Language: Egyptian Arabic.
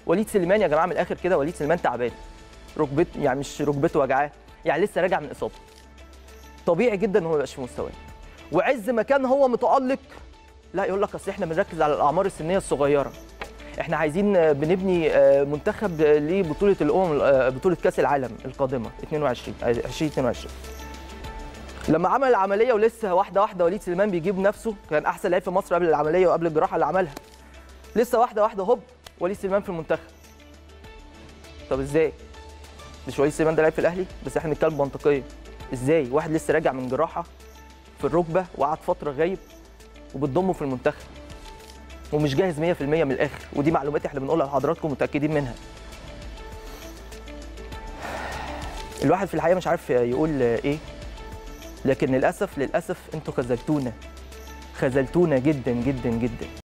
وليد سليمان يا جماعه من الاخر كده وليد سليمان تعبان ركبته يعني مش ركبته وجعاه يعني لسه راجع من اصابه طبيعي جدا ان هو ما يبقاش في مستواه وعز ما كان هو متالق لا يقول لك اصل احنا بنركز على الاعمار السنيه الصغيره احنا عايزين آه، بنبني آه، منتخب آه، لبطوله الامم آه، بطوله كاس العالم القادمه 22 آه، 2022 لما عمل العمليه ولسه واحده واحده وليد سليمان بيجيب نفسه كان احسن لعيب في مصر قبل العمليه وقبل الجراحه اللي عملها لسه واحده واحده هوب وليد سليمان في المنتخب طب ازاي مش وليد سليمان ده لعيب في الاهلي بس احنا بنتكلم منطقيا ازاي واحد لسه راجع من جراحه في الركبه وقعد فتره غايب وبتضمه في المنتخب ومش جاهز 100% من الاخر ودي معلومات احنا بنقولها لحضراتكم متاكدين منها الواحد في الحقيقه مش عارف يقول ايه لكن للاسف للاسف انتوا خذلتونا خذلتونا جدا جدا جدا